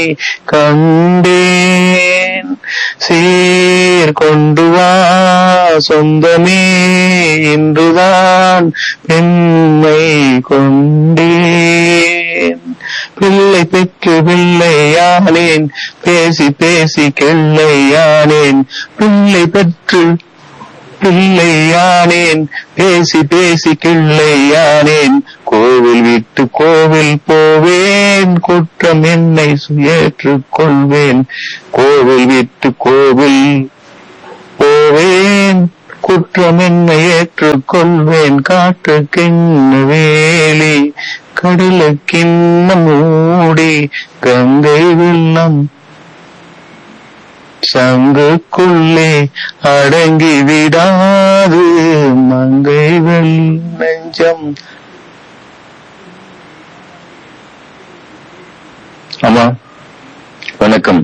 கண்டேன் சீர் கொண்டு வா சொந்தமே இன்றுதான் பெண்மை கொண்டேன் பிள்ளை பெற்று பிள்ளையானேன் பேசி பேசி கிள்ளையானேன் பிள்ளை பெற்று பிள்ளையானேன் பேசி பேசி கிள்ளையானேன் கோவில் விட்டு கோவில் போவேன் குற்றம் என்னை ஏற்றுக் கொள்வேன் கோவில் விட்டு கோவில் போவேன் குற்றம் என்னை ஏற்றுக் கொள்வேன் காற்றுக்கிண்ண வேலி கடலுக்கிண்ண மூடி கங்கை வெள்ளம் சங்குக்குள்ளே அடங்கி விடாது மங்கை வெள் நெஞ்சம் ஆமா வணக்கம்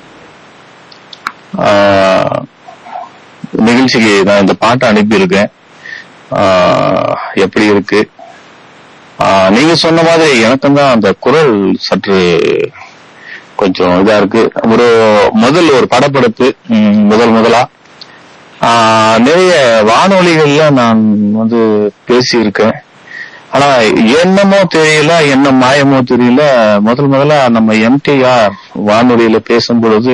ஆஹ், நிகழ்ச்சிக்கு நான் இந்த பாட்டை அனுப்பியிருக்கேன் ஆஹ், எப்படி இருக்கு ஆஹ், நீங்க சொன்ன மாதிரி எனக்கும் தான் அந்த குரல் சற்று கொஞ்சம் இதா இருக்கு ஒரு முதல் ஒரு படப்படப்பு ம், முதல் முதலா ஆஹ், நிறைய வானொலிகள்ல நான் வந்து பேசியிருக்கேன் ஆனா என்னமோ தெரியல என்ன மாயமோ தெரியல முதல் முதல்ல நம்ம எம்டிஆர் வானொலியில பேசும் பொழுது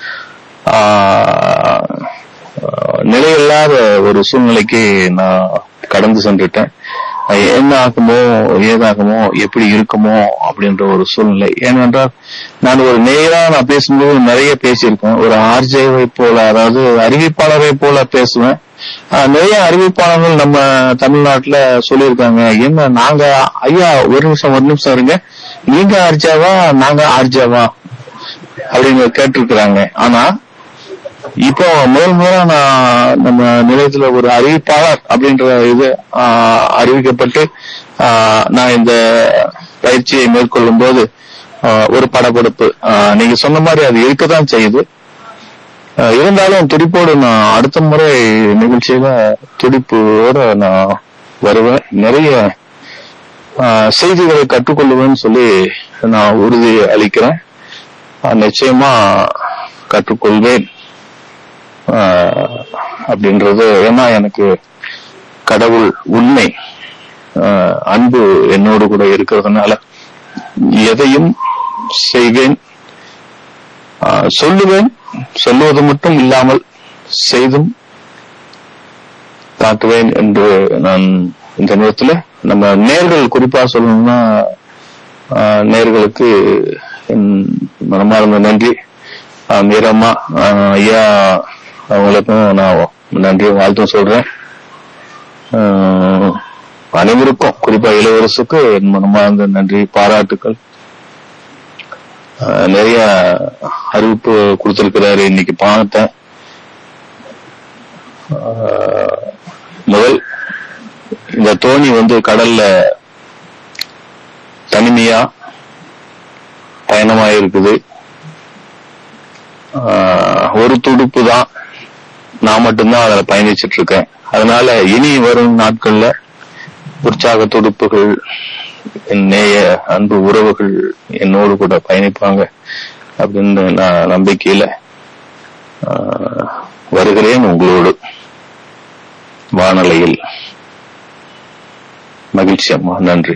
ஆஹ், நிலையில்லாத ஒரு சூழ்நிலைக்கு நான் கடந்து சென்றுட்டேன் அது என்ன ஆகுமோ ஏதாகுமோ எப்படி இருக்குமோ அப்படின்ற ஒரு சூழ்நிலை ஏனென்றால் நான் ஒரு நேரா நான் பேசும்போது நிறைய பேசியிருக்கேன் ஒரு ஆர்ஜேவை போல அதாவது அறிவிப்பாளரை போல பேசுவேன் ஆஹ் நிறைய அறிவிப்பாளர்கள் நம்ம தமிழ்நாட்டுல சொல்லியிருக்காங்க என்ன நாங்க ஐயா ஒரு நிமிஷம் ஒரு நிமிஷம் இருங்க நீங்க ஆர்ஜாவா நாங்க ஆர்ஜாவா அப்படின்னு கேட்டிருக்கிறாங்க ஆனா இப்போ முதல் முதலா நான் நம்ம நிலையத்துல ஒரு அறிவிப்பாளர் அப்படின்ற இது ஆஹ், அறிவிக்கப்பட்டு ஆஹ், நான் இந்த பயிற்சியை மேற்கொள்ளும் போது ஆஹ், ஒரு படப்பிடிப்பு ஆஹ், நீங்க சொன்ன மாதிரி அது இருக்கத்தான் செய்யுது ஆஹ், இருந்தாலும் துடிப்போடு நான் அடுத்த முறை நிகழ்ச்சியில துடிப்போட நான் வருவேன் நிறைய ஆஹ், செய்திகளை கற்றுக்கொள்ளுவேன்னு சொல்லி நான் உறுதி அளிக்கிறேன் ஆஹ், நிச்சயமா கற்றுக்கொள்வேன் ஆஹ் அப்படின்றது ஏன்னா எனக்கு கடவுள் உண்மை ஆஹ் அன்பு என்னோடு கூட இருக்கிறதுனால எதையும் செய்வேன் ஆஹ் சொல்லுவேன் சொல்லுவது மட்டும் இல்லாமல் செய்தும் காட்டுவேன் என்று நான் இந்த நேரத்துல நம்ம நேர்கள் குறிப்பா சொல்லணும்னா ஆஹ் நேர்களுக்கு என் மனமார்ந்த நன்றி ஆஹ் மீரம்மா ஆஹ் ஐயா அவங்களுக்கும் நான் நன்றி வாழ்த்தும் சொல்றேன் ஆஹ் அனைவருக்கும் குறிப்பா இளவரசுக்கு என் மனமார்ந்த நன்றி பாராட்டுக்கள் ஆஹ் நிறைய அறிவிப்பு கொடுத்திருக்கிறாரு இன்னைக்கு பார்த்தேன் ஆஹ் முதல் இந்த தோணி வந்து கடல்ல தனிமையா பயணமா இருக்குது ஆஹ் ஒரு துடுப்பு தான் நான் மட்டும்தான் அதுல பயணிச்சிட்டு இருக்கேன் அதனால இனி வரும் நாட்கள்ல உற்சாக துடுப்புகள் என் நேய அன்பு உறவுகள் என்னோடு கூட பயணிப்பாங்க அப்படின்னு நான் நம்பிக்கையில ஆஹ், வருகிறேன் உங்களோடு வானலையில் மகிழ்ச்சி அம்மா நன்றி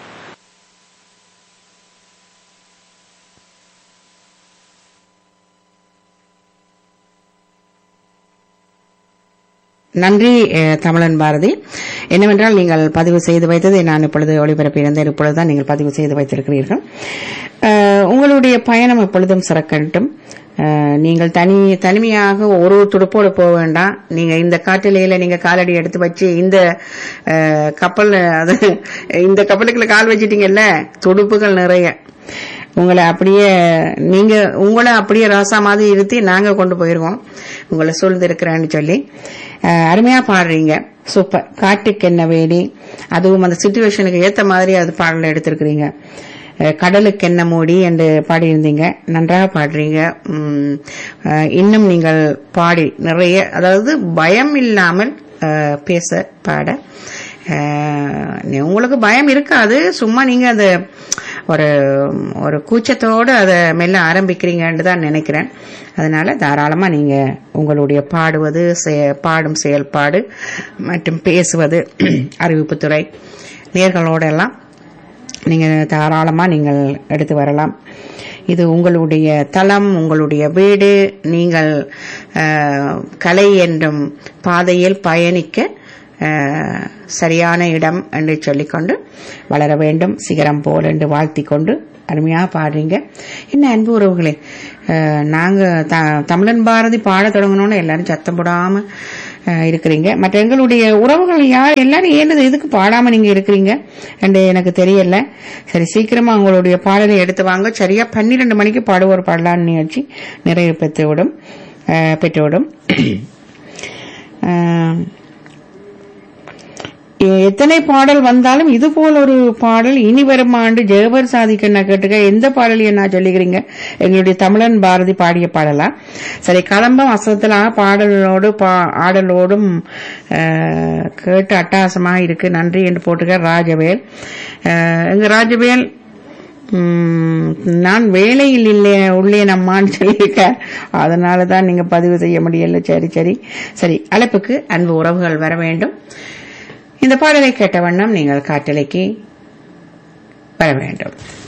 நன்றி அஹ், தமிழன் பாரதி என்னவென்றால் நீங்கள் பதிவு செய்து வைத்ததை நான் இப்பொழுது ஒளிபரப்பியிருந்தேன் இப்பொழுதுதான் நீங்கள் பதிவு செய்து வைத்திருக்கிறீர்கள் அஹ், உங்களுடைய பயணம் எப்பொழுதும் சிறக்கட்டும் அஹ், நீங்கள் தனி தனிமையாக ஒரு துடுப்போடு போக வேண்டாம் நீங்க இந்த காட்டிலேயில நீங்க காலடி எடுத்து வச்சு இந்த அஹ், கப்பல் அது இந்த கப்பலுக்குள்ள கால் வச்சிட்டீங்கல்ல துடுப்புகள் நிறைய உங்களை அப்படியே நீங்க உங்களை அப்படியே ராசா மாதிரி இருத்தி நாங்க கொண்டு போயிருவோம் உங்களை சூழ்ந்து இருக்கிறேன்னு சொல்லி அஹ், அருமையா பாடுறீங்க சூப்பர் காட்டுக்கு என்ன வேடி அதுவும் அந்த சுச்சுவேஷனுக்கு ஏத்த மாதிரி அது பாடல எடுத்திருக்கிறீங்க அஹ், கடலுக்கு என்ன மூடி என்று பாடியிருந்தீங்க நன்றாக பாடுறீங்க உம், அஹ், இன்னும் நீங்கள் பாடி நிறைய அதாவது பயம் இல்லாமல் அஹ், பேச பாட அஹ், நீ- உங்களுக்கு பயம் இருக்காது சும்மா நீங்க அந்த ஒரு ஒரு கூச்சத்தோடு அதை மெல்ல ஆரம்பிக்கிறீங்கன்னு தான் நினைக்கிறேன் அதனால தாராளமா நீங்க உங்களுடைய பாடுவது செய- பாடும் செயல்பாடு மற்றும் பேசுவது அறிவிப்புத்துறை நேர்களோட எல்லாம் நீங்க தாராளமா நீங்கள் எடுத்து வரலாம் இது உங்களுடைய தளம் உங்களுடைய வீடு நீங்கள் அஹ், கலை என்றும் பாதையில் பயணிக்க அஹ், சரியான இடம் என்று சொல்லிக்கொண்டு வளர வேண்டும் சிகரம் போல் என்று வாழ்த்திக் கொண்டு அருமையா பாடுறீங்க என்ன அன்பு உறவுகளே அஹ், நாங்க த- தமிழன் பாரதி பாட தொடங்கணும்னு எல்லாரும் சத்தம் போடாம அஹ், இருக்கிறீங்க மற்ற எங்களுடைய உறவுகள் யார் எல்லாரும் ஏனது எதுக்கு பாடாம நீங்க இருக்கிறீங்க என்று எனக்கு தெரியல சரி சீக்கிரமா உங்களுடைய பாடலை எடுத்து வாங்க சரியா பன்னிரண்டு மணிக்கு பாடுவோர் பாடலான்னு நிகழ்ச்சி நிறைவு பெற்றுவிடும் அஹ், பெற்றுவிடும் அஹ், எத்தனை பாடல் வந்தாலும் இது போல் ஒரு பாடல் இனி வரும் ஆண்டு ஜெயவர் சாதிக்கண்ணா கேட்டுக்க எந்த பாடலையும் நான் சொல்லிக்கிறீங்க எங்களுடைய தமிழன் பாரதி பாடிய பாடலா சரி கலம்பம் அசத்துல பாடலோடு பா- ஆடலோடும் அஹ், கேட்டு அட்டகாசமா இருக்கு நன்றி என்று போட்டுக்க ராஜவேல் அஹ், எங்க ராஜவேல் உம், நான் வேலையில் இல்லை உள்ளே நம்மான்னு சொல்லியிருக்கார் அதனால தான் நீங்க பதிவு செய்ய முடியல சரி சரி சரி அழைப்புக்கு அன்பு உறவுகள் வர வேண்டும் இந்த பாடலை கேட்ட வண்ணம் நீங்கள் காட்டலைக்கு வர வேண்டும்